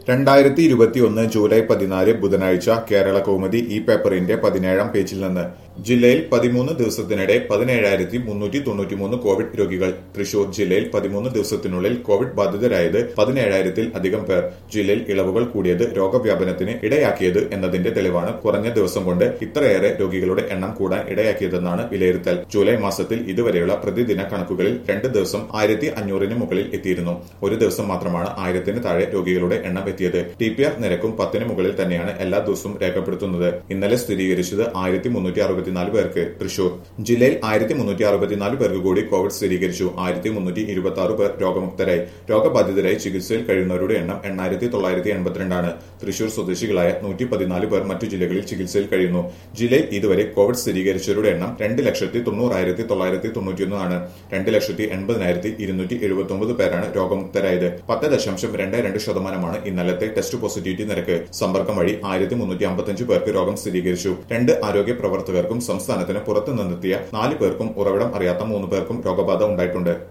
രണ്ടായിരത്തി ഇരുപത്തിയൊന്ന് ജൂലൈ പതിനാല് ബുധനാഴ്ച കേരള കൗമുദി ഈ പേപ്പറിന്റെ പതിനേഴാം പേജിൽ നിന്ന് ജില്ലയിൽ പതിമൂന്ന് ദിവസത്തിനിടെ പതിനേഴായിരത്തി മുന്നൂറ്റി തൊണ്ണൂറ്റിമൂന്ന് കോവിഡ് രോഗികൾ തൃശൂർ ജില്ലയിൽ പതിമൂന്ന് ദിവസത്തിനുള്ളിൽ കോവിഡ് ബാധിതരായത് പതിനേഴായിരത്തിൽ അധികം പേർ ജില്ലയിൽ ഇളവുകൾ കൂടിയത് രോഗവ്യാപനത്തിന് ഇടയാക്കിയത് എന്നതിന്റെ തെളിവാണ് കുറഞ്ഞ ദിവസം കൊണ്ട് ഇത്രയേറെ രോഗികളുടെ എണ്ണം കൂടാൻ ഇടയാക്കിയതെന്നാണ് വിലയിരുത്തൽ ജൂലൈ മാസത്തിൽ ഇതുവരെയുള്ള പ്രതിദിന കണക്കുകളിൽ രണ്ട് ദിവസം ആയിരത്തി അഞ്ഞൂറിന് മുകളിൽ എത്തിയിരുന്നു ഒരു ദിവസം മാത്രമാണ് ആയിരത്തിന് താഴെ രോഗികളുടെ എണ്ണം എത്തിയത് ടി പി ആർ നിരക്കും പത്തിന് മുകളിൽ തന്നെയാണ് എല്ലാ ദിവസവും രേഖപ്പെടുത്തുന്നത് ഇന്നലെ സ്ഥിരീകരിച്ചത് ആയിരത്തി മുന്നൂറ്റി അറുപത്തിനാല് പേർക്ക് തൃശൂർ ജില്ലയിൽ ആയിരത്തി മുന്നൂറ്റി അറുപത്തിനാല് പേർക്ക് കൂടി കോവിഡ് സ്ഥിരീകരിച്ചു ആയിരത്തി മുന്നൂറ്റി ഇരുപത്തി ആറ് പേർ രോഗമുക്തരായി രോഗബാധിതരായി ചികിത്സയിൽ കഴിയുന്നവരുടെ എണ്ണം എണ്ണായിരത്തി തൊള്ളായിരത്തി എൺപത്തിരണ്ടാണ് തൃശൂർ സ്വദേശികളായ നൂറ്റി പതിനാല് പേർ മറ്റു ജില്ലകളിൽ ചികിത്സയിൽ കഴിയുന്നു ജില്ലയിൽ ഇതുവരെ കോവിഡ് സ്ഥിരീകരിച്ചവരുടെ എണ്ണം രണ്ട് ലക്ഷത്തി തൊണ്ണൂറായിരത്തി തൊള്ളായിരത്തി തൊണ്ണൂറ്റിയൊന്നാണ് രണ്ട് ലക്ഷത്തി എൺപതിനായിരത്തി ഇരുന്നൂറ്റി എഴുപത്തി ഒമ്പത് പേരാണ് രോഗമുക്തരായത് പത്ത് ദശാംശം രണ്ട് രണ്ട് ശതമാനമാണ് ഇന്നലത്തെ ടെസ്റ്റ് പോസിറ്റിവിറ്റി നിരക്ക് സമ്പർക്കം വഴി ആയിരത്തി മുന്നൂറ്റി അമ്പത്തഞ്ച് പേർക്ക് രോഗം സ്ഥിരീകരിച്ചു രണ്ട് ആരോഗ്യ പ്രവർത്തകർക്കും സംസ്ഥാനത്തിന് പുറത്തു നിന്നെത്തിയ നാല് പേർക്കും ഉറവിടം അറിയാത്ത മൂന്ന് പേർക്കും രോഗബാധ ഉണ്ടായിട്ടുണ്ട്